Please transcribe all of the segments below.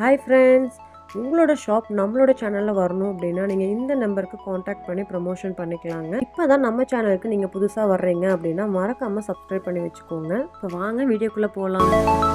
hi friends உங்களோட shop நம்மளோட சேனலில் வரணும் அப்படின்னா நீங்கள் இந்த நம்பருக்கு காண்டாக்ட் பண்ணி ப்ரமோஷன் பண்ணிக்கலாங்க இப்போ தான் நம்ம சேனலுக்கு நீங்கள் புதுசாக வர்றீங்க அப்படின்னா மறக்காமல் சப்ஸ்கிரைப் பண்ணி வச்சுக்கோங்க இப்போ வாங்க வீடியோக்குள்ளே போகலாம்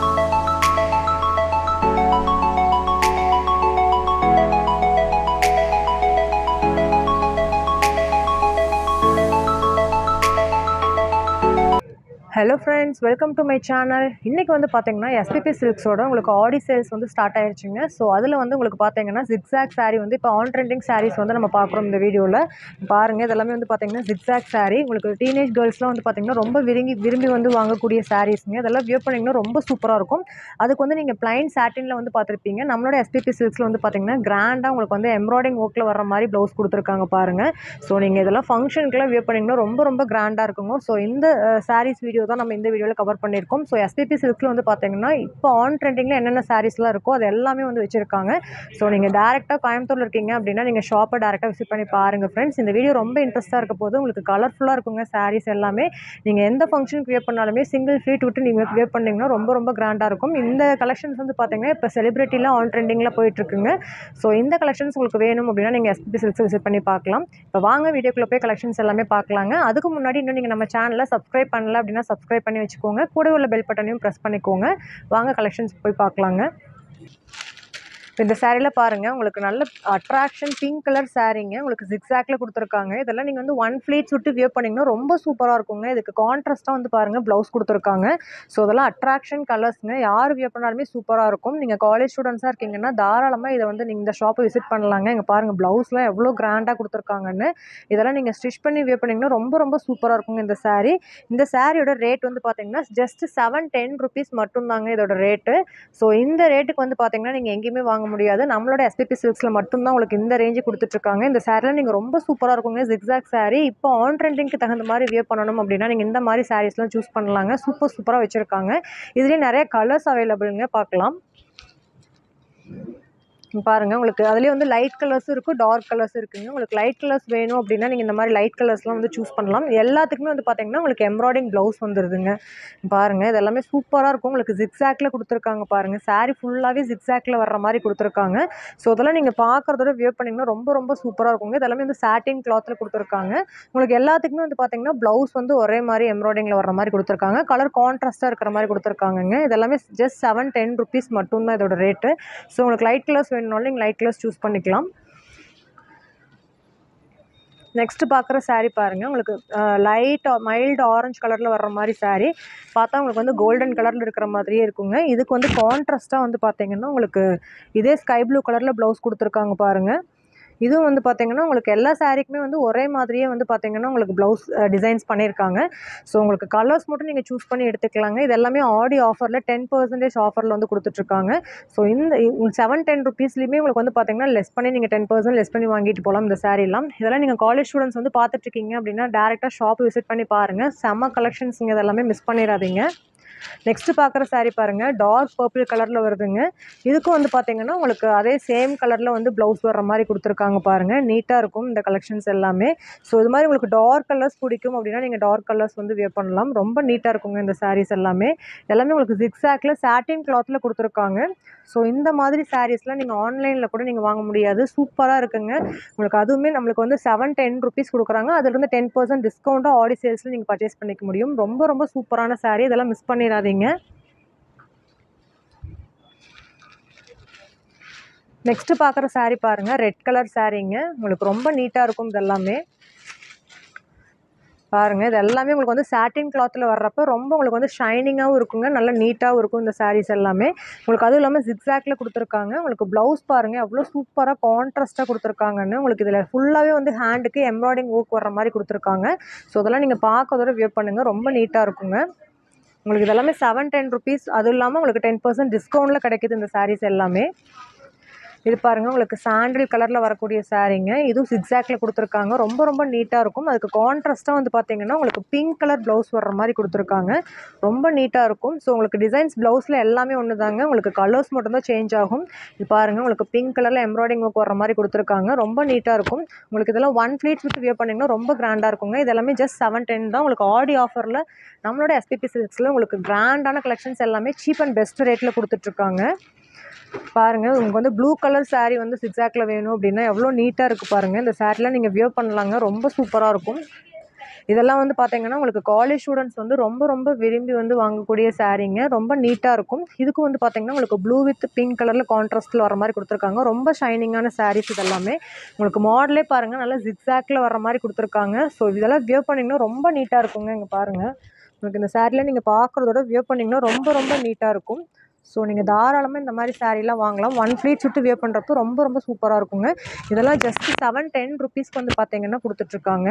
hello friends welcome to my channel இன்றைக்கி வந்து பார்த்தீங்கன்னா எஸ்பிபி சில்க்ஸோட உங்களுக்கு ஆடி சேல்ஸ் வந்து ஸ்டார்ட் ஆயிருச்சுங்க ஸோ அதில் வந்து உங்களுக்கு பார்த்தீங்கன்னா ஜிக்ஸாக் saree வந்து இப்போ ஆன் ட்ரெண்டிங் sarees வந்து நம்ம பார்க்குறோம் இந்த வீடியோவில் பாருங்கள் இதெல்லாமே வந்து பார்த்தீங்கன்னா ஜிக்ஸாக் saree உங்களுக்கு டீனேஜ் கேர்ள்ஸ்லாம் வந்து பார்த்தீங்கன்னா ரொம்ப விரும்பி விரும்பி வந்து வாங்கக்கூடிய சாரீஸ்ங்க இதெல்லாம் வியூ பண்ணிங்கன்னா ரொம்ப சூப்பராக இருக்கும் அதுக்கு வந்து நீங்கள் பிளைன் சாட்டினில் வந்து பார்த்துருப்பீங்க நம்மளோட எஸ்பிபி சில்க்ஸில் வந்து பார்த்தீங்கன்னா கிராண்டாக உங்களுக்கு வந்து எம்ப்ராய்டிங் ஒர்க்கில் வர மாதிரி ப்ளவுஸ் கொடுத்துருக்காங்க பாருங்கள் ஸோ நீங்கள் இதெல்லாம் ஃபங்க்ஷனுக்குலாம் வியூ பண்ணிங்கன்னா ரொம்ப ரொம்ப கிராண்டாக இருக்குங்க ஸோ இந்த சாரீஸ் வீடியோ தான் நம்ம இந்த வீடியோவில் கவர் பண்ணியிருக்கோம் ஸோ எஸ்பிபி சில்க்ஸில் வந்து பார்த்தீங்கன்னா இப்போ ஆன் ட்ரெண்டிங்கில் என்னென்ன சாரீஸ்லாம் இருக்கோ அது எல்லாமே வந்து வச்சுருக்காங்க ஸோ நீங்கள் டேரெக்டாக கோயம்புத்தூரில் இருக்கீங்க அப்படின்னா நீங்கள் ஷாப்பை டேரெக்டாக விசிட் பண்ணி பாருங்கள் ஃப்ரெண்ட்ஸ் இந்த வீடியோ ரொம்ப இன்ட்ரெஸ்ட்டாக இருக்க போது உங்களுக்கு கலர்ஃபுல்லாக இருக்குங்க சாரீஸ் எல்லாமே நீங்கள் எந்த ஃபங்க்ஷனுக்கு வியர் பண்ணாலுமே சிங்கிள் ஃபீட் விட்டு நீங்கள் வியர் பண்ணிங்கன்னா ரொம்ப ரொம்ப கிராண்டாக இருக்கும் இந்த கலெக்ஷன்ஸ் வந்து பார்த்தீங்கன்னா இப்போ செலிபிரிட்டிலாம் ஆன் ட்ரெண்டிங்கில் போயிட்டுருக்குங்க ஸோ இந்த கலெக்ஷன்ஸ் உங்களுக்கு வேணும் அப்படின்னா நீங்கள் எஸ்பிபி சில்க்ஸ் விசிட் பண்ணி பார்க்கலாம் இப்போ வாங்க வீடியோக்குள்ளே போய் கலெக்ஷன்ஸ் எல்லாமே பார்க்கலாங்க அதுக்கு முன்னாடி இன்னும் நீங்கள் நம்ம சேனலை சப்ஸ்கிரைப் பண்ணல அப்படின்னா சப்ஸ்கிரைப் பண்ணி வச்சுக்கோங்க கூட உள்ள பெல் பட்டனையும் ப்ரெஸ் பண்ணிக்கோங்க வாங்க கலெக்ஷன்ஸ் போய் பார்க்கலாங்க இந்த சாரியில் பாருங்கள் உங்களுக்கு நல்ல அட்ராக்ஷன் பிங்க் கலர் சாரீங்க உங்களுக்கு ஜிக்ஸாக்ல கொடுத்துருக்காங்க இதெல்லாம் நீங்கள் வந்து ஒன் ஃப்ளீட்ஸ் விட்டு வியூ பண்ணிங்கன்னா ரொம்ப சூப்பராக இருக்குங்க இதுக்கு கான்ட்ராஸ்ட்டாக வந்து பாருங்கள் ப்ளவுஸ் கொடுத்துருக்காங்க ஸோ இதெல்லாம் அட்ராக்ஷன் கலர்ஸுங்க யார் வியூ பண்ணாலுமே சூப்பராக இருக்கும் நீங்கள் காலேஜ் ஸ்டூடெண்ட்ஸாக இருக்கீங்கன்னா தாராளமாக இதை வந்து நீங்கள் இந்த ஷாப்பை விசிட் பண்ணலாங்க இங்கே பாருங்கள் ப்ளவுஸ்லாம் எவ்வளோ கிராண்டாக கொடுத்துருக்காங்கன்னு இதெல்லாம் நீங்கள் ஸ்டிச் பண்ணி வியூ பண்ணிங்கன்னா ரொம்ப ரொம்ப சூப்பராக இருக்குங்க இந்த saree இந்த சாரியோட ரேட் வந்து பார்த்தீங்கன்னா ஜஸ்ட் செவன் டென் ருபீஸ் மட்டும்தாங்க இதோட ரேட்டு ஸோ இந்த ரேட்டுக்கு வந்து பார்த்தீங்கன்னா நீங்கள் எங்கேயுமே வாங்க முடியாது நம்மளோட எஸ்பிபி சில்க்ஸில் மட்டும்தான் உங்களுக்கு இந்த ரேஞ்சு கொடுத்துட்ருக்காங்க இந்த சாரியில் நீங்கள் ரொம்ப சூப்பராக இருக்குங்க ஜிக்ஸாக் saree இப்போ ஆன் ட்ரெண்டிங்க்கு தகுந்த மாதிரி வியர் பண்ணணும் அப்படின்னா நீங்கள் இந்த மாதிரி சாரீஸ்லாம் சூஸ் பண்ணலாங்க சூப்பர் சூப்பராக வச்சுருக்காங்க இதுலேயே நிறைய கலர்ஸ் அவைலபிளுங்க பார்க்கலாம் இங்க பாருங்க உங்களுக்கு அதுலேயே வந்து லைட் கலர்ஸும் இருக்கும் டார்க் கலர்ஸ் இருக்குங்க உங்களுக்கு லைட் கலர்ஸ் வேணும் அப்படின்னா நீங்கள் இந்த மாதிரி லைட் கலர்ஸ்லாம் வந்து சூஸ் பண்ணலாம் எல்லாத்துக்குமே வந்து பார்த்தீங்கன்னா உங்களுக்கு எம்ப்ராய்டிங் ப்ளவுஸ் வந்துடுதுங்க பாருங்க இது எல்லாமே சூப்பராக இருக்கும் உங்களுக்கு ஜிக்ஸாக்ல கொடுத்துருக்காங்க பாருங்க saree ஃபுல்லாகவே ஜிக்ஸாக்ல வர்ற மாதிரி கொடுத்துருக்காங்க ஸோ இதெல்லாம் நீங்கள் பார்க்குறதோட வியூ பண்ணிங்கன்னா ரொம்ப ரொம்ப சூப்பராக இருக்குங்க இதெல்லாமே வந்து சாட்டின் கிளாத்தில் கொடுத்துருக்காங்க உங்களுக்கு எல்லாத்துக்குமே வந்து பார்த்தீங்கன்னா ப்ளவுஸ் வந்து ஒரே மாதிரி எம்ப்ராய்டிங்கில் வர மாதிரி கொடுத்துருக்காங்க கலர் கான்ட்ராஸ்ட்டாக இருக்கிற மாதிரி கொடுத்துருக்காங்கங்க இதெல்லாமே ஜஸ்ட் செவன் டென் ருபீஸ் மட்டும்தான் இதோட ரேட்டு ஸோ உங்களுக்கு லைட் கலர்ஸ் வேணும்னாலும் நீங்கள் லைட் கலர்ஸ் சூஸ் பண்ணிக்கலாம் நெக்ஸ்ட் பார்க்குற saree பாருங்கள் உங்களுக்கு லைட் மைல்டு ஆரஞ்சு கலரில் வர்ற மாதிரி saree பார்த்தா உங்களுக்கு வந்து கோல்டன் கலரில் இருக்கிற மாதிரியே இருக்குங்க இதுக்கு வந்து கான்ட்ராஸ்ட்டாக வந்து பார்த்தீங்கன்னா உங்களுக்கு இதே ஸ்கை ப்ளூ கலரில் ப்ளவுஸ் கொடுத்துருக்காங்க பாருங்கள் இதுவும் வந்து பார்த்தீங்கன்னா உங்களுக்கு எல்லா சாரீக்குமே வந்து ஒரே மாதிரியே வந்து பார்த்தீங்கன்னா உங்களுக்கு ப்ளவுஸ் டிசைன்ஸ் பண்ணியிருக்காங்க ஸோ உங்களுக்கு கலர்ஸ் மட்டும் நீங்கள் சூஸ் பண்ணி எடுத்துக்கலாங்க இது எல்லாமே ஆடி ஆஃபரில் டென் பர்சன்டேஜ் ஆஃபரில் வந்து கொடுத்துட்ருக்காங்க ஸோ இந்த செவன் டென் ருபீஸ்லையுமே உங்களுக்கு வந்து பார்த்தீங்கன்னா லெஸ் பண்ணி நீங்கள் டென் பர்சன்ட் லெஸ் பண்ணி வாங்கிட்டு போகலாம் இந்த சாரீலாம் இதெல்லாம் நீங்கள் காலேஜ் ஸ்டூடெண்ட்ஸ் வந்து பார்த்துட்ருக்கீங்க அப்படின்னா டேரெக்டாக ஷாப் விசிட் பண்ணி பாருங்கள் செம்ம கலெக்ஷன்ஸுங்க இதெல்லாமே மிஸ் பண்ணிடாதீங்க நெக்ஸ்ட் பார்க்குற saree பாருங்கள் டார்க் பர்பிள் கலரில் வருதுங்க இதுக்கும் வந்து பார்த்தீங்கன்னா உங்களுக்கு அதே சேம் கலரில் வந்து ப்ளவுஸ் வர்ற மாதிரி கொடுத்துருக்காங்க பாருங்கள் நீட்டாக இருக்கும் இந்த கலெக்ஷன்ஸ் எல்லாமே ஸோ இது மாதிரி உங்களுக்கு டார்க் கலர்ஸ் பிடிக்கும் அப்படின்னா நீங்கள் டார்க் கலர்ஸ் வந்து வியர் பண்ணலாம் ரொம்ப நீட்டாக இருக்குங்க இந்த sarees எல்லாமே எல்லாமே உங்களுக்கு ஜிக்ஸாக்ல சாட்டின் கிளாத்தில் கொடுத்துருக்காங்க ஸோ இந்த மாதிரி சாரீஸ்லாம் நீங்கள் ஆன்லைனில் கூட நீங்கள் வாங்க முடியாது சூப்பராக இருக்குங்க உங்களுக்கு அதுவுமே நம்மளுக்கு வந்து செவன் டென் ருபீஸ் கொடுக்குறாங்க அதுலேருந்து டென் பர்சன்ட் டிஸ்கவுண்ட்டாக ஆடி சேல்ஸில் நீங்கள் பர்ச்சேஸ் பண்ணிக்க முடியும் ரொம்ப ரொம்ப சூப்பரான saree இதெல்லாம் மிஸ் பண்ணிடாதீங்க நெக்ஸ்ட் பார்க்குற saree பாருங்கள் ரெட் கலர் சாரீங்க உங்களுக்கு ரொம்ப நீட்டாக இருக்கும் இது எல்லாமே பாருங்க இது எல்லாமே உங்களுக்கு வந்து சாட்டின் கிளாத்தில் வர்றப்ப ரொம்ப உங்களுக்கு வந்து ஷைனிங்காகவும் இருக்குங்க நல்லா நீட்டாகவும் இருக்கும் இந்த sarees எல்லாமே உங்களுக்கு அதுவும் இல்லாமல் ஜிக்ஸாக்ல கொடுத்துருக்காங்க உங்களுக்கு ப்ளவுஸ் பாருங்கள் எவ்வளோ சூப்பராக கான்ட்ராஸ்ட்டாக கொடுத்துருக்காங்கன்னு உங்களுக்கு இதில் ஃபுல்லாகவே வந்து ஹேண்டுக்கு எம்ப்ராய்டிங் ஒர்க் வர்ற மாதிரி கொடுத்துருக்காங்க ஸோ இதெல்லாம் நீங்கள் பார்க்கறதோட வியூ பண்ணுங்கள் ரொம்ப நீட்டாக இருக்குங்க உங்களுக்கு இதெல்லாமே செவன் டென் ருபீஸ் அதுவும் இல்லாமல் உங்களுக்கு டென் பர்சன்ட் டிஸ்கவுண்ட்டில் கிடைக்குது இந்த sarees எல்லாமே இது பாருங்கள் உங்களுக்கு சாண்டில் கலரில் வரக்கூடிய சாரீங்க இதுவும் சிக்ஸாக்ல கொடுத்துருக்காங்க ரொம்ப ரொம்ப நீட்டாக இருக்கும் அதுக்கு கான்ட்ராஸ்ட்டாக வந்து பார்த்தீங்கன்னா உங்களுக்கு பிங்க் கலர் ப்ளவுஸ் வர்ற மாதிரி கொடுத்துருக்காங்க ரொம்ப நீட்டாக இருக்கும் ஸோ உங்களுக்கு டிசைன்ஸ் ப்ளவுஸில் எல்லாமே ஒன்று தாங்க உங்களுக்கு கலர்ஸ் மட்டும்தான் சேஞ்ச் ஆகும் இது பாருங்கள் உங்களுக்கு பிங்க் கலரில் எம்ப்ராய்டிங் ஒர்க் வர்ற மாதிரி கொடுத்துருக்காங்க ரொம்ப நீட்டாக இருக்கும் உங்களுக்கு இதெல்லாம் ஒன் ஃப்ளீட்ஸ் விட்டு வியர் பண்ணிங்கன்னா ரொம்ப கிராண்டாக இருக்குங்க இது எல்லாமே ஜஸ்ட் செவன் டென் தான் உங்களுக்கு ஆடி ஆஃபரில் நம்மளோட எஸ்பிபி சில்க்ஸில் உங்களுக்கு கிராண்டான கலெக்ஷன்ஸ் எல்லாமே சீப் அண்ட் பெஸ்ட் ரேட்டில் கொடுத்துட்ருக்காங்க பாருங்கள் உங்களுக்கு வந்து ப்ளூ கலர் saree வந்து சிக்ஸாக்ல வேணும் அப்படின்னா எவ்வளோ நீட்டாக இருக்குது பாருங்கள் இந்த சாரீலாம் நீங்கள் வியர் பண்ணலாங்க ரொம்ப சூப்பராக இருக்கும் இதெல்லாம் வந்து பார்த்தீங்கன்னா உங்களுக்கு காலேஜ் ஸ்டூடெண்ட்ஸ் வந்து ரொம்ப ரொம்ப விரும்பி வந்து வாங்கக்கூடிய சாரீங்க ரொம்ப நீட்டாக இருக்கும் இதுக்கு வந்து பார்த்தீங்கன்னா உங்களுக்கு ப்ளூ வித் பிங்க் கலரில் கான்ட்ராஸ்ட்டில் வர மாதிரி கொடுத்துருக்காங்க ரொம்ப ஷைனிங்கான சாரீஸ் இதெல்லாமே உங்களுக்கு மாடலே பாருங்கள் நல்லா ஜிக்ஸாக்ல வர மாதிரி கொடுத்துருக்காங்க ஸோ இதெல்லாம் வியர் பண்ணிங்கன்னா ரொம்ப நீட்டாக இருக்குங்க இங்கே பாருங்கள் உங்களுக்கு இந்த சாரியில் நீங்கள் பார்க்குறதோட வியர் பண்ணிங்கன்னா ரொம்ப ரொம்ப நீட்டாக இருக்கும் ஸோ நீங்கள் தாராளமாக இந்த மாதிரி சாரீலாம் வாங்கலாம் ஒன் ஃப்ளீட் சுட்டு வியர் பண்ணுறப்போ ரொம்ப ரொம்ப சூப்பராக இருக்குங்க இதெல்லாம் ஜஸ்ட் செவன் டென் ருபீஸ்க்கு வந்து பார்த்தீங்கன்னா கொடுத்துட்ருக்காங்க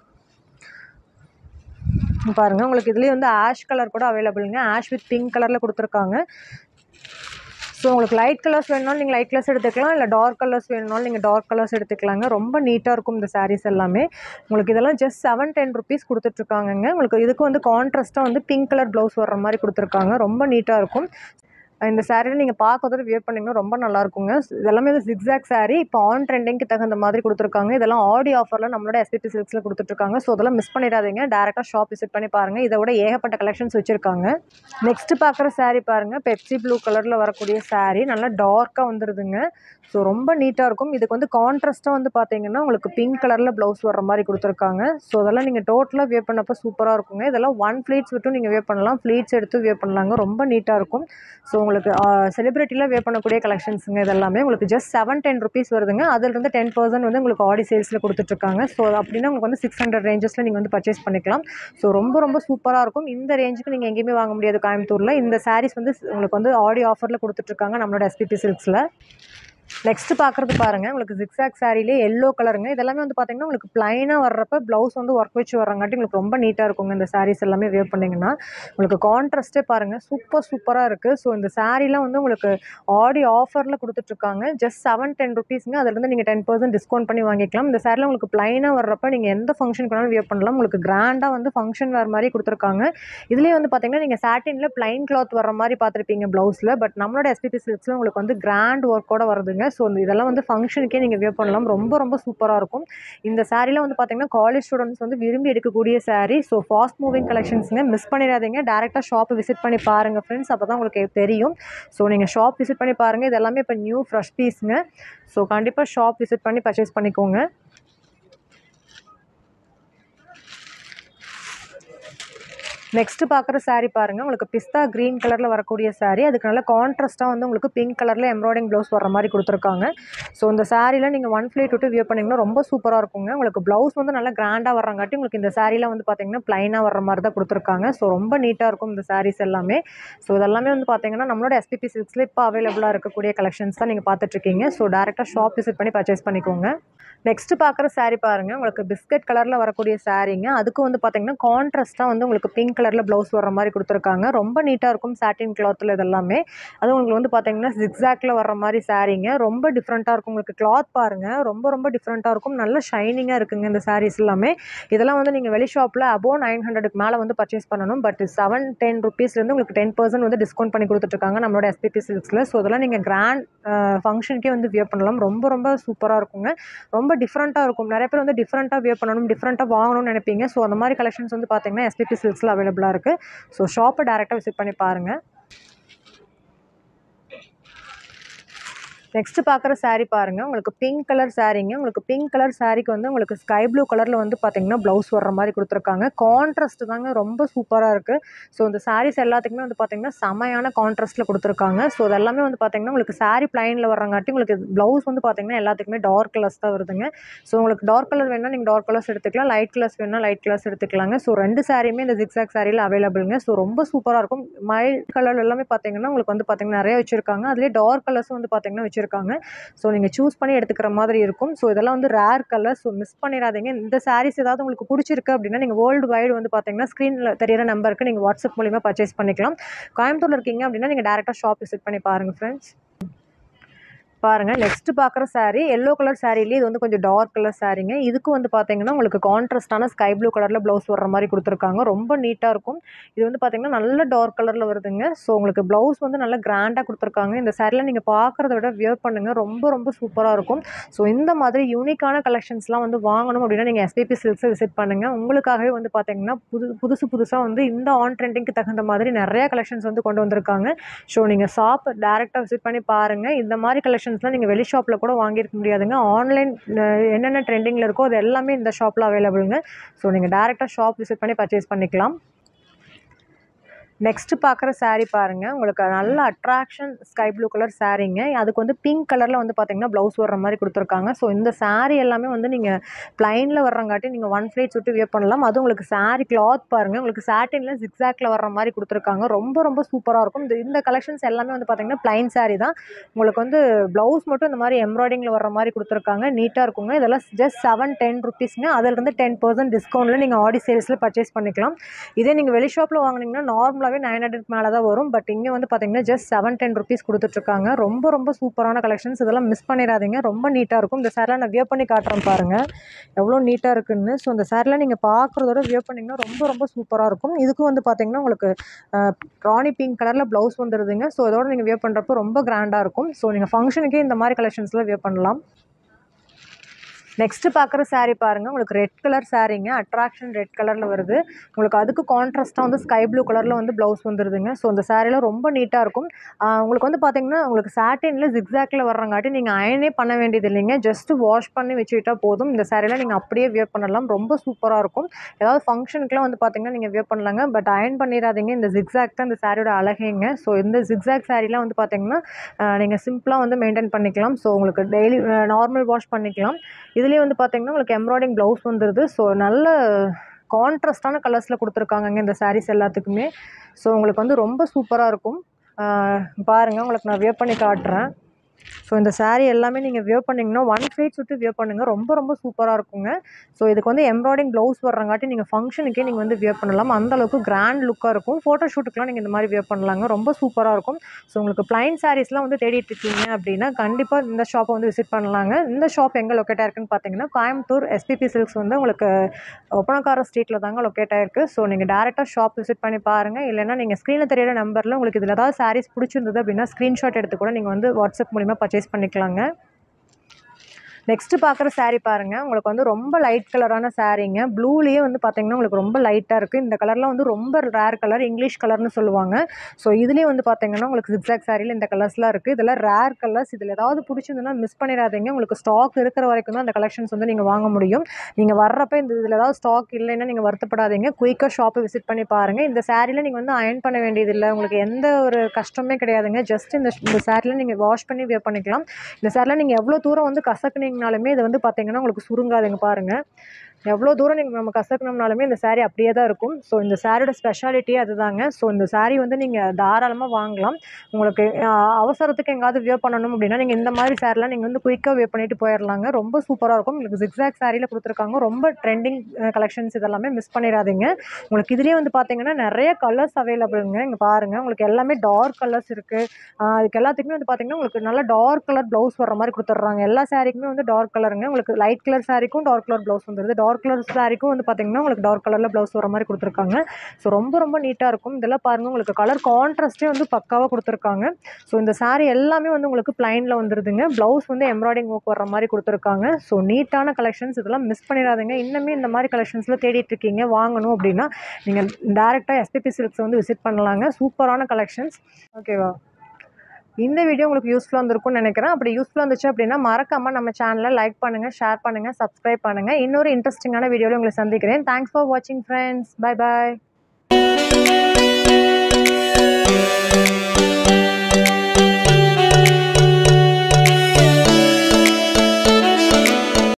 பாருங்கள் உங்களுக்கு இதுலேயே வந்து ஆஷ் கலர் கூட அவைலபிளுங்க ஆஷ் வித் பிங்க் கலரில் கொடுத்துருக்காங்க ஸோ உங்களுக்கு லைட் கலர்ஸ் வேணுனாலும் நீங்கள் லைட் கலர்ஸ் எடுத்துக்கலாம் இல்லை டார்க் கலர்ஸ் வேணுனாலும் நீங்கள் டார்க் கலர்ஸ் எடுத்துக்கலாங்க ரொம்ப நீட்டாக இருக்கும் இந்த சாரீஸ் எல்லாமே உங்களுக்கு இதெல்லாம் ஜஸ்ட் செவன் டென் ருபீஸ் கொடுத்துட்ருக்காங்கங்க உங்களுக்கு இதுக்கு வந்து கான்ட்ராஸ்ட்டாக வந்து பிங்க் கலர் ப்ளவுஸ் வர்ற மாதிரி கொடுத்துருக்காங்க ரொம்ப நீட்டாக இருக்கும் இந்த சாரியில் நீங்கள் பார்க்கறதோட வியர் பண்ணிங்கன்னா ரொம்ப நல்லா இருக்குங்க இதெல்லாமே வந்து ஜிக்ஸாக் saree இப்போ ஆன் ட்ரெண்டிங்க்கு தகுந்த மாதிரி கொடுத்துருக்காங்க இதெல்லாம் ஆடி ஆஃபரில் நம்மளோட எஸ்பிபி சில்க்ஸில் கொடுத்துட்ருக்காங்க ஸோ அதெல்லாம் மிஸ் பண்ணிடாதீங்க டேரெக்டாக ஷாப் விசிட் பண்ணி பாருங்கள் இதை விட ஏகப்பட்ட கலெக்ஷன்ஸ் வச்சுருக்காங்க நெக்ஸ்ட் பார்க்குற saree பாருங்கள் பெப்சி ப்ளூ கலரில் வரக்கூடிய saree நல்லா டார்க்காக வந்துடுதுங்க ஸோ ரொம்ப நீட்டாக இருக்கும் இதுக்கு வந்து கான்ட்ராஸ்ட்டாக வந்து பார்த்தீங்கன்னா உங்களுக்கு பிங்க் கலரில் ப்ளவுஸ் வர மாதிரி கொடுத்துருக்காங்க ஸோ அதெல்லாம் நீங்கள் டோட்டலாக வியர் பண்ணப்போ சூப்பராக இருக்குங்க இதெல்லாம் ஒன் ஃப்ளீட்ஸ் விட்டும் நீங்கள் வியர் பண்ணலாம் ஃப்ளீட்ஸ் எடுத்து வியர் பண்ணலாங்க ரொம்ப நீட்டாக இருக்கும் ஸோ உங்களுக்கு செலிப்ரிட்டியில் வியர் பண்ணக்கூடிய கலெக்ஷன்ஸுங்க இதெல்லாமே உங்களுக்கு ஜஸ்ட் செவன் டென் ருபீஸ் வருதுங்க அதிலிருந்து டென் பர்சன்ட் வந்து உங்களுக்கு ஆடி சேல்ஸில் கொடுத்துட்ருக்காங்க ஸோ அப்படின்னா உங்களுக்கு வந்து சிக்ஸ் ஹண்ட்ரட் ரேஞ்சஸில் நீங்கள் வந்து பர்ச்சேஸ் பண்ணிக்கலாம் ஸோ ரொம்ப ரொம்ப சூப்பராக இருக்கும் இந்த ரேஞ்சுக்கு நீங்கள் எங்கேயுமே வாங்க முடியாது கோயம்புத்தூரில் இந்த சாரீஸ் வந்து உங்களுக்கு வந்து ஆடி ஆஃபரில் கொடுத்துட்ருக்காங்க நம்மளோட எஸ்பிபி சில்க்ஸில் நெக்ஸ்ட் பார்க்குறது பாருங்கள் உங்களுக்கு ஜிக்ஸாக் சாரிலே எல்லோ கலருங்க இதெல்லாமே வந்து பார்த்தீங்கன்னா உங்களுக்கு ப்ளைனாக வர்றப்ப ப்ளவுஸ் வந்து ஒர்க் வச்சு வர்றங்காட்டி உங்களுக்கு ரொம்ப நீட்டாக இருக்குங்க இந்த சாரீஸ் எல்லாமே வியர் பண்ணிங்கன்னா உங்களுக்கு கான்ட்ராஸ்ட்டே பாருங்கள் சூப்பர் சூப்பராக இருக்குது ஸோ இந்த சாரீலாம் வந்து உங்களுக்கு ஆடி ஆஃபரில் கொடுத்துட்ருக்காங்க ஜஸ்ட் செவன் டென் ருபீஸுங்க அதுலேருந்து நீங்கள் டென் பர்சன்ட் டிஸ்கவுண்ட் பண்ணி வாங்கிக்கலாம் இந்த சாரியில் உங்களுக்கு ப்ளைனாக வர்றப்ப நீங்கள் எந்த ஃபங்க்ஷனுக்கு வேணாலும் வியர் பண்ணலாம் உங்களுக்கு கிராண்டாக வந்து ஃபங்க்ஷன் வேறு மாதிரி கொடுத்துருக்காங்க இதுலேயே வந்து பார்த்தீங்கன்னா நீங்கள் சாட்டினில் ப்ளைன் கிளாத் வர மாதிரி பார்த்துருப்பீங்க ப்ளவுஸில் பட் நம்மளோட எஸ்பிபி சில்க்ஸில் உங்களுக்கு வந்து கிராண்ட் ஒர்க்கோட வருதுங்க ஸோ இதெல்லாம் வந்து ஃபங்க்ஷனுக்கே நீங்கள் வியர் பண்ணலாம் ரொம்ப ரொம்ப சூப்பராக இருக்கும் இந்த சாரீலாம் வந்து பார்த்தீங்கன்னா காலேஜ் ஸ்டூடெண்ட்ஸ் வந்து விரும்பி எடுக்கக்கூடிய saree ஸோ ஃபாஸ்ட் மூவிங் கலெக்ஷன்ஸுங்க மிஸ் பண்ணிடாதீங்க டேரெக்டாக ஷாப் விசிட் பண்ணி பாருங்கள் ஃப்ரெண்ட்ஸ் அப்போ தான் உங்களுக்கு தெரியும் ஸோ நீங்கள் ஷாப் விசிட் பண்ணி பாருங்கள் இது எல்லாமே இப்போ நியூ ஃப்ரெஷ் பீஸுங்க ஸோ கண்டிப்பாக ஷாப் விசிட் பண்ணி பர்ச்சேஸ் பண்ணிக்கோங்க நெக்ஸ்ட் பார்க்குற saree பாருங்கள் உங்களுக்கு பிஸ்தா க்ரீன் கலரில் வரக்கூடிய saree அதுக்கு நல்ல கான்ட்ராஸ்ட்டாக வந்து உங்களுக்கு பிங்க் கலரில் எம்ப்ராய்டிங் ப்ளவுஸ் வர மாதிரி கொடுத்துருக்காங்க ஸோ இந்த சாரியில் நீங்கள் ஒன் ஃப்ளீட் விட்டு வியர் பண்ணிங்கன்னா ரொம்ப சூப்பராக இருக்குங்க உங்களுக்கு ப்ளவுஸ் வந்து நல்லா கிராண்டாக வர்றங்காட்டி உங்களுக்கு இந்த சாரியில் வந்து பார்த்தீங்கன்னா ப்ளைனாக வர மாதிரி தான் கொடுத்துருக்காங்க ஸோ ரொம்ப நீட்டாக இருக்கும் இந்த சாரீஸ் எல்லாமே ஸோ இதெல்லாமே வந்து பார்த்தீங்கன்னா நம்மளோட எஸ்பிபி சில்க்ஸில் இப்போ அவைலபிளாக இருக்கக்கூடிய கலெக்ஷன்ஸ் தான் நீங்கள் பார்த்துட்ருக்கீங்க ஸோ டேரெக்டாக ஷாப் விசிட் பண்ணி பர்ச்சேஸ் பண்ணிக்கோங்க நெக்ஸ்ட் பார்க்குற saree பாருங்கள் உங்களுக்கு பிஸ்கட் கலரில் வரக்கூடிய சாரீங்க அதுக்கு வந்து பார்த்தீங்கன்னா கான்ட்ராஸ்ட்டாக வந்து உங்களுக்கு பிங்க் கலரில் ப்ளவுஸ் வர மாதிரி கொடுத்துருக்காங்க ரொம்ப நீட்டாக இருக்கும் சாட்டின் கிளாத்தில் இதெல்லாமே அது உங்களுக்கு வந்து பார்த்தீங்கன்னா ஜிக்ஸாக்ல வர மாதிரி சாரீங்க ரொம்ப டிஃப்ரெண்ட்டாக இருக்கும் உங்களுக்கு கிளாத் பாருங்கள் ரொம்ப ரொம்ப டிஃப்ரெண்ட்டாக இருக்கும் நல்ல ஷைனிங்காக இருக்குங்க இந்த சாரீஸ் எல்லாமே இதெல்லாம் வந்து நீங்கள் வெளி ஷாப்பில் அபோவ் நைன் ஹண்ட்ரடுக்கு மேலே வந்து பர்ச்சேஸ் பண்ணணும் பட் செவன் டென் ருபீஸ்லேருந்து உங்களுக்கு டென் பர்சன்ட் வந்து டிஸ்கவுண்ட் பண்ணி கொடுத்துட்ருக்காங்க நம்மளோட எஸ்பிபி சில்க்ஸில் ஸோ இதெல்லாம் நீங்கள் கிராண்ட் ஃபங்க்ஷனுக்கே வந்து வியர் பண்ணலாம் ரொம்ப ரொம்ப சூப்பராக இருக்குங்க ரொம்ப டிஃப்ரெண்ட்டாக இருக்கும் நிறைய பேர் வந்து டிஃப்ரெண்ட்டாக வியர் பண்ணணும் டிஃப்ரெண்ட்டாக வாங்கணும்னு நினைப்பீங்க ஸோ அந்த மாதிரி கலெக்ஷன்ஸ் வந்து பார்த்தீங்கன்னா எஸ்பிபி சில்க்ஸில் அவைலபிளாக இருக்குது ஸோ ஷாப்பை டேரெக்டாக விசிட் பண்ணி பாருங்கள் நெக்ஸ்ட் பார்க்குற saree பாருங்கள் உங்களுக்கு பிங்க் கலர் சாரீங்க உங்களுக்கு பிங்க் கலர் சாரீக்கு வந்து உங்களுக்கு ஸ்கை ப்ளூ கலரில் வந்து பார்த்தீங்கன்னா ப்ளவுஸ் வர்ற மாதிரி கொடுத்துருக்காங்க கான்ட்ராஸ்ட் தாங்க ரொம்ப சூப்பராக இருக்குது ஸோ இந்த சாரீஸ் எல்லாத்துக்குமே வந்து பார்த்தீங்கன்னா செமையான கான்ட்ராஸ்ட்டில் கொடுத்துருக்காங்க ஸோ இது எல்லாமே வந்து பார்த்தீங்கன்னா உங்களுக்கு saree ப்ளைனில் வர்றங்காட்டி உங்களுக்கு ப்ளவுஸ் வந்து பார்த்தீங்கன்னா எல்லாத்துக்குமே டார்க் கலர்ஸ் தான் வருதுங்க ஸோ உங்களுக்கு டார்க் கலர் வேணால் நீங்கள் டார்க் கலர்ஸ் எடுத்துக்கலாம் லைட் கலர்ஸ் வேணால் லைட் கலர்ஸ் எடுத்துக்கலாங்க ஸோ ரெண்டு சாரியுமே இந்த ஜிக்ஸாக் சாரியில் அவைலபிளுங்க ஸோ ரொம்ப சூப்பராக இருக்கும் மைல்ட் கலர் எல்லாமே பார்த்தீங்கன்னா உங்களுக்கு வந்து பார்த்தீங்கன்னா நிறைய வச்சுருக்காங்க அதுலேயே டார்க் கலர்ஸும் வந்து பார்த்தீங்கன்னா வச்சுருக்காங்க ஸோ நீங்கள் சூஸ் பண்ணி எடுத்துக்கிற மாதிரி இருக்கும் ஸோ இதெல்லாம் வந்து ரேர் கலர் ஸோ மிஸ் பண்ணிடாதீங்க இந்த சாரீஸ் ஏதாவது உங்களுக்கு பிடிச்சிருக்கு அப்படின்னா நீங்கள் வேர்ல்டு வைடு வந்து பார்த்தீங்கன்னா ஸ்க்ரீனில் தெரியிற நம்பருக்கு நீங்கள் வாட்ஸ்அப் மூலிமா பர்ச்சேஸ் பண்ணிக்கலாம் கோயம்புத்தூரில் இருக்கீங்க அப்படின்னா நீங்கள் டேரெக்டாக ஷாப் விசிட் பண்ணி பாருங்கள் ஃப்ரெண்ட்ஸ் பாருங்கள் நெக்ஸ்ட் பார்க்குற saree எல்லோ கலர் சாரீலேயே இது வந்து கொஞ்சம் டார்க் கலர் சாரீங்க இதுக்கு வந்து பார்த்தீங்கன்னா உங்களுக்கு கான்ட்ராஸ்டான ஸ்கை ப்ளூ கலரில் ப்ளவுஸ் வர்ற மாதிரி கொடுத்துருக்காங்க ரொம்ப நீட்டாக இருக்கும் இது வந்து பார்த்தீங்கன்னா நல்ல டார்க் கலரில் வருதுங்க ஸோ உங்களுக்கு ப்ளவுஸ் வந்து நல்லா கிராண்டாக கொடுத்துருக்காங்க இந்த சாரியில் நீங்கள் பார்க்குறத விட வியர் பண்ணுங்கள் ரொம்ப ரொம்ப சூப்பராக இருக்கும் ஸோ இந்த மாதிரி யூனிக்கான கலெக்ஷன்ஸ்லாம் வந்து வாங்கணும் அப்படின்னா நீங்கள் எஸ்பிபி சில்க்ஸை விசிட் பண்ணுங்கள் உங்களுக்காகவே வந்து பார்த்தீங்கன்னா புது புதுசு புதுசாக வந்து இந்த ஆன் ட்ரெண்டிங்க்கு தகுந்த மாதிரி நிறைய கலெக்ஷன்ஸ் வந்து கொண்டு வந்திருக்காங்க ஸோ நீங்கள் ஷாப் டேரெக்டாக விசிட் பண்ணி பாருங்கள் இந்த மாதிரி கலெக்ஷன்ஸ்லாம் நீங்கள் வெளி ஷாப்பில் கூட வாங்கியிருக்க முடியாதுங்க ஆன்லைன் என்னென்ன ட்ரெண்டிங்கில் இருக்கோ அது எல்லாமே இந்த ஷாப்பில் அவைலபிளுங்க ஸோ நீங்கள் டேரெக்டாக ஷாப் விசிட் பண்ணி பர்ச்சேஸ் பண்ணிக்கலாம் நெக்ஸ்ட் பார்க்குற saree பாருங்கள் உங்களுக்கு நல்ல அட்ராக்ஷன் ஸ்கை ப்ளூ கலர் சாரீங்க அதுக்கு வந்து பிங்க் கலரில் வந்து பார்த்தீங்கன்னா ப்ளவுஸ் வர்ற மாதிரி கொடுத்துருக்காங்க ஸோ இந்த saree எல்லாமே வந்து நீங்கள் ப்ளைனில் வர்றங்காட்டி நீங்கள் ஒன் ஃப்ளேட் சுட்டு வியர் பண்ணலாம் அதுவும் உங்களுக்கு saree கிளாத் பாருங்கள் உங்களுக்கு சாட்டினில் ஜிக்ஸாக்ல வர்ற மாதிரி கொடுத்துருக்காங்க ரொம்ப ரொம்ப சூப்பராக இருக்கும் இந்த இந்த கலெக்ஷன்ஸ் எல்லாமே வந்து பார்த்தீங்கன்னா ப்ளைன் saree தான் உங்களுக்கு வந்து ப்ளவுஸ் மட்டும் இந்த மாதிரி எம்ப்ராய்டிங்கில் வர்ற மாதிரி கொடுத்துருக்காங்க நீட்டாக இருக்குங்க இதெல்லாம் ஜஸ்ட் செவன் டென் ருபீஸ்ங்க அதிலிருந்து டென் பர்சன்ட் டிஸ்கவுண்ட்டில் நீங்கள் ஆடி சேல்ஸில் பர்ச்சேஸ் பண்ணிக்கலாம் இதே நீங்கள் வெளி ஷாப்பில் வாங்குனீங்கன்னா நார்மலாகவே நைன் ஹண்ட்ரட் மேலே தான் வரும் பட் இங்கே வந்து பார்த்தீங்கன்னா ஜஸ்ட் செவன் டென் ருபீஸ் கொடுத்துட்ருக்காங்க ரொம்ப ரொம்ப சூப்பரான கலெக்ஷன்ஸ் இதெல்லாம் மிஸ் பண்ணிடாதீங்க ரொம்ப நீட்டாக இருக்கும் இந்த சேரில் நான் வியர் பண்ணி காட்டுறேன் பாருங்கள் எவ்வளோ நீட்டாக இருக்குன்னு ஸோ இந்த சேரில் நீங்கள் பார்க்குறதோட வியர் பண்ணிங்கன்னா ரொம்ப ரொம்ப சூப்பராக இருக்கும் இதுக்கும் வந்து பார்த்தீங்கன்னா உங்களுக்கு அஹ், ராணி பிங்க் கலரில் ப்ளவுஸ் வந்துடுதுங்க ஸோ இதோட நீங்கள் வியர் பண்ணுறப்போ ரொம்ப கிராண்டாக இருக்கும் ஸோ நீங்கள் ஃபங்க்ஷனுக்கே இந்த மாதிரி கலெக்ஷன்ஸில் வியர் பண்ணலாம் நெக்ஸ்ட்டு பார்க்குற saree பாருங்கள் உங்களுக்கு ரெட் கலர் சாரீங்க அட்ராக்ஷன் ரெட் கலரில் வருது உங்களுக்கு அதுக்கு கான்ட்ராஸ்ட்டாக வந்து ஸ்கை ப்ளூ கலரில் வந்து ப்ளவுஸ் வந்துடுதுங்க ஸோ இந்த சாரியில் ரொம்ப நீட்டாக இருக்கும் ஆஹ் உங்களுக்கு வந்து பார்த்தீங்கன்னா உங்களுக்கு சாட்டினில் ஜிக்ஸாக்ல வர்றங்காட்டி நீங்கள் அயனே பண்ண வேண்டியது இல்லைங்க ஜஸ்ட் வாஷ் பண்ணி வச்சுக்கிட்டா போதும் இந்த சாரியில் நீங்கள் அப்படியே வியர் பண்ணலாம் ரொம்ப சூப்பராக இருக்கும் ஏதாவது ஃபங்க்ஷனுக்குலாம் வந்து பார்த்தீங்கன்னா நீங்கள் வியர் பண்ணலாங்க பட் அயன் பண்ணிடாதீங்க இந்த ஜிக்ஸாக் தான் இந்த சாரியோட அழகேங்க ஸோ இந்த ஜிக்ஸாக் சாரீலாம் வந்து பார்த்தீங்கன்னா நீங்கள் சிம்பிளாக வந்து மெயின்டைன் பண்ணிக்கலாம் ஸோ உங்களுக்கு டெய்லி நார்மல் வாஷ் பண்ணிக்கலாம் இதுலேயே வந்து பார்த்தீங்கன்னா உங்களுக்கு எம்ப்ராய்டிங் ப்ளவுஸ் வந்துடுது ஸோ நல்ல கான்ட்ராஸ்டான கலர்ஸில் கொடுத்துருக்காங்கங்க இந்த சாரீஸ் எல்லாத்துக்குமே ஸோ உங்களுக்கு வந்து ரொம்ப சூப்பராக இருக்கும் பாருங்கள் உங்களுக்கு நான் வியர் பண்ணி காட்டுறேன் ஸோ இந்த saree எல்லாமே நீங்கள் வியர் பண்ணிங்கன்னா ஒன் ஃபீட் சுட்டு வியர் பண்ணுங்கள் ரொம்ப ரொம்ப சூப்பராக இருக்குங்க ஸோ இதுக்கு வந்து எம்ப்ராய்டிங் ப்ளவுஸ் வர்றங்காட்டி நீங்கள் ஃபங்க்ஷனுக்கே நீங்கள் வந்து வியர் பண்ணலாம் அந்த அளவுக்கு கிராண்ட் லுக்காக இருக்கும் ஃபோட்டோ ஷூட்டுக்குலாம் நீங்கள் இந்த மாதிரி வியர் பண்ணலாங்க ரொம்ப சூப்பராக இருக்கும் ஸோ உங்களுக்கு பிளைன் சாரீஸ்லாம் வந்து தேடிட்டு இருக்கீங்க அப்படின்னா கண்டிப்பாக இந்த ஷாப்பை வந்து விசிட் பண்ணலாங்க இந்த ஷாப் எங்கே லொக்கேட் ஆயிருக்குன்னு பார்த்தீங்கன்னா கோயம்புத்தூர் எஸ்பிபி சில்க்ஸ் வந்து உங்களுக்கு ஒப்பனக்கார ஸ்ட்ரீட்டில் தாங்க லொக்கேட் ஆயிருக்கு ஸோ நீங்கள் டேரெக்டாக ஷாப் விசிட் பண்ணி பாருங்கள் இல்லைன்னா நீங்கள் ஸ்க்ரீனில் தெரியாத நம்பரில் உங்களுக்கு இதில் ஏதாவது சாரீஸ் பிடிச்சிருந்தது அப்படின்னா ஸ்க்ரீன்ஷாட் எடுத்து கூட நீங்கள் வந்து வாட்ஸ்அப் மூலிமா பர்ச்சேஸ் பண்ணிக்கலாங்க நெக்ஸ்ட்டு பார்க்குற saree பாருங்கள் உங்களுக்கு வந்து ரொம்ப லைட் கலரான சாரீங்க ப்ளூலேயே வந்து பார்த்தீங்கன்னா உங்களுக்கு ரொம்ப லைட்டாக இருக்குது இந்த கலர்லாம் வந்து ரொம்ப ரேர் கலர் இங்கிலீஷ் கலர்னு சொல்லுவாங்க ஸோ இதுலேயே வந்து பார்த்தீங்கன்னா உங்களுக்கு ஜிக்ஸாக் சாரியில் இந்த கலர்ஸ்லாம் இருக்குது இதெல்லாம் ரேர் கலர்ஸ் இதில் ஏதாவது பிடிச்சிருந்துன்னா மிஸ் பண்ணிடாதீங்க உங்களுக்கு ஸ்டாக் இருக்கிற வரைக்கும் தான் அந்த கலெக்ஷன்ஸ் வந்து நீங்கள் வாங்க முடியும் நீங்கள் வர்றப்ப இந்த இதில் ஏதாவது ஸ்டாக் இல்லைன்னா நீங்கள் வருத்தப்படாதீங்க குயிக்காக ஷாப்பை விசிட் பண்ணி பாருங்கள் இந்த சாரியில் நீங்கள் வந்து அயன் பண்ண வேண்டியதில்லை உங்களுக்கு எந்த ஒரு கஷ்டமே கிடையாதுங்க ஜஸ்ட் இந்த இந்த சாரியில் நீங்கள் வாஷ் பண்ணி வியர் பண்ணிக்கலாம் இந்த சாரியில் நீங்கள் எவ்வளோ தூரம் வந்து கசக்குனீங்கனாலுமே இது வந்து பார்த்தீங்கன்னா உங்களுக்கு சுருங்காதுங்க பாருங்கள் எவ்வளோ தூரம் நீங்கள் நம்ம கசக்கணும்னாலுமே இந்த saree அப்படியே தான் இருக்கும் ஸோ இந்த சாரியோட ஸ்பெஷாலிட்டியே அதுதாங்க ஸோ இந்த saree வந்து நீங்கள் தாராளமாக வாங்கலாம் உங்களுக்கு ஆஹ், அவசரத்துக்கு எங்காவது வியர் பண்ணணும் அப்படின்னா நீங்கள் இந்த மாதிரி சாரிலாம் நீங்கள் வந்து குயிக்காக வியர் பண்ணிட்டு போயிடலாங்க ரொம்ப சூப்பராக இருக்கும் உங்களுக்கு ஜிக்ஸாக் சாரியில் கொடுத்துருக்காங்க ரொம்ப ட்ரெண்டிங் கலெக்ஷன்ஸ் இதெல்லாமே மிஸ் பண்ணிடாதீங்க உங்களுக்கு இதுலேயே வந்து பார்த்தீங்கன்னா நிறைய கலர்ஸ் அவைலபிளுங்க இங்கே பாருங்கள் உங்களுக்கு எல்லாமே டார்க் கலர்ஸ் இருக்குது அதுக்கு எல்லாத்துக்குமே வந்து பார்த்தீங்கன்னா உங்களுக்கு நல்ல டார்க் கலர் ப்ளவுஸ் வர மாதிரி கொடுத்துட்றாங்க எல்லா சாரிக்குமே வந்து டார்க் கலருங்க உங்களுக்கு லைட் கலர் சாரிக்கும் டார்க் கலர் ப்ளவுஸ் வந்துருது டார்க் கலர் சாரிக்கும் வந்து பார்த்தீங்கன்னா உங்களுக்கு டார்க் கலரில் ப்ளவுஸ் வர மாதிரி கொடுத்துருக்காங்க ஸோ ரொம்ப ரொம்ப நீட்டாக இருக்கும் இதெல்லாம் பாருங்கள் உங்களுக்கு கலர் கான்ட்ராஸ்ட்டே வந்து பக்காவாக கொடுத்துருக்காங்க ஸோ இந்த saree எல்லாமே வந்து உங்களுக்கு ப்ளைனில் வந்துருதுங்க ப்ளவுஸ் வந்து எம்ப்ராய்டிங் ஒர்க் வர மாதிரி கொடுத்துருக்காங்க ஸோ நீட்டான கலெக்ஷன்ஸ் இதெல்லாம் மிஸ் பண்ணிடாதீங்க இன்னுமே இந்த மாதிரி கலெக்ஷன்ஸில் தேடிட்டு இருக்கீங்க வாங்கணும் அப்படின்னா நீங்கள் டேரெக்டாக எஸ்பிபி சில்க்ஸ் வந்து விசிட் பண்ணலாங்க சூப்பரான கலெக்ஷன்ஸ் ஓகேவா இந்த வீடியோ உங்களுக்கு யூஸ்ஃபுல்லாக இருந்திருக்கும்னு நினைக்கிறேன் அப்படி யூஸ்ஃபுல்லாக இருந்துச்சு அப்படின்னா மறக்காமல் நம்ம சேனலை லைக் பண்ணுங்கள் ஷேர் பண்ணுங்கள் சப்ஸ்கிரைப் பண்ணுங்கள் இன்னொரு இன்ட்ரெஸ்டிங்கான வீடியோவில் உங்களை சந்திக்கிறேன் தேங்க்ஸ் ஃபார் வாட்சிங் ஃப்ரெண்ட்ஸ் பை பாய்